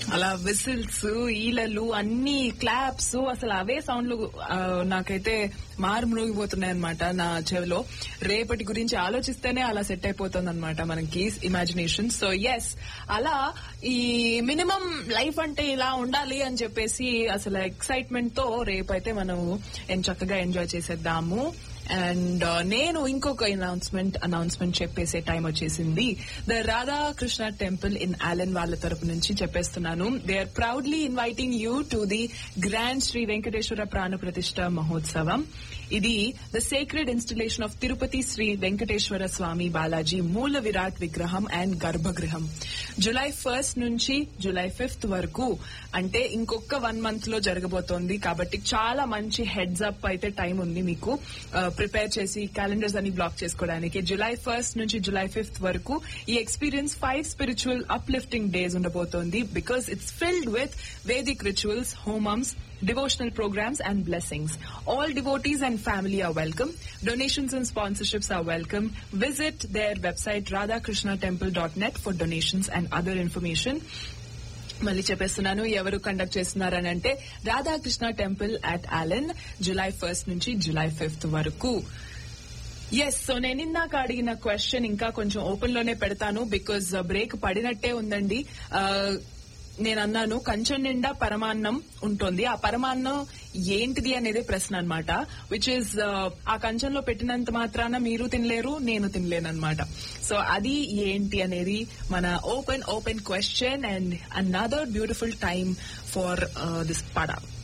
అలా విసిల్స్ ఈలలు అన్ని క్లాప్స్ అసలు అవే సౌండ్లు ఆ, నాకైతే మారు మ్రోగిపోతున్నాయి అనమాట నా చెవిలో రేపటి గురించి ఆలోచిస్తేనే అలా సెట్ అయిపోతుంది అనమాట మనకి ఇమాజినేషన్ సో ఎస్ అలా ఈ మినిమం లైఫ్ అంటే ఇలా ఉండాలి అని చెప్పేసి అసలు ఎక్సైట్మెంట్ తో రేపైతే మనం ఏం చక్కగా ఎంజాయ్ చేసేద్దాము అండ్ నేను ఇంకొక అనౌన్స్మెంట్ అనౌన్స్మెంట్ చెప్పేసే టైం వచ్చేసింది the Radhakrishna temple in Allen వాళ్ళ తరపు నుంచి చెప్పేస్తున్నాను they are proudly inviting you to the grand Shri Venkateswara ప్రాణ ప్రతిష్ట మహోత్సవం ఇది the sacred installation of Tirupati Shri Venkateswara Swami Balaji మూల విరాట్ విగ్రహం అండ్ గర్భగృహం జులై ఫస్ట్ నుంచి జులై ఫిఫ్త్ వరకు అంటే ఇంకొక వన్ మంత్ లో జరగబోతోంది కాబట్టి చాలా మంచి హెడ్స్ అప్ అయితే టైం ఉంది మీకు ప్రిపేర్ చేసి క్యాలెండర్స్ అన్ని బ్లాక్ చేసుకోవడానికి జులై ఫస్ట్ నుంచి జులై ఫిఫ్త్ వరకు ఈ experience five spiritual uplifting days ఉండబోతోంది because it's filled with Vedic rituals హోమమ్స్ devotional programs and blessings. All devotees and family are welcome. Donations and sponsorships are welcome. Visit their website radhakrishnatemple.net for donations and other information. మళ్ళీ చెప్పేస్తున్నాను ఎవరు conduct చేస్తున్నారని అంటే Radhakrishna temple at Allen July first నుంచి July fifth వరకు yes so నేను ఇందాక అడిగిన క్వశ్చన్ ఇంకా కొంచెం ఓపెన్ లోనే పెడతాను బికాజ్ బ్రేక్ పడినట్టే ఉందండి ఆ, నేను అన్నాను కంచం నిండా పరమాన్నం ఉంటుంది ఆ పరమాన్నం ఏంటిది అనేది ప్రశ్న అన్నమాట విచ్ ఇస్ ఆ కంచంలో పెట్టినంత మాత్రాన మీరు తినలేరు నేను తినలేను అనమాట సో అది ఏంటి అనేది మన open open question and another beautiful time for this పడా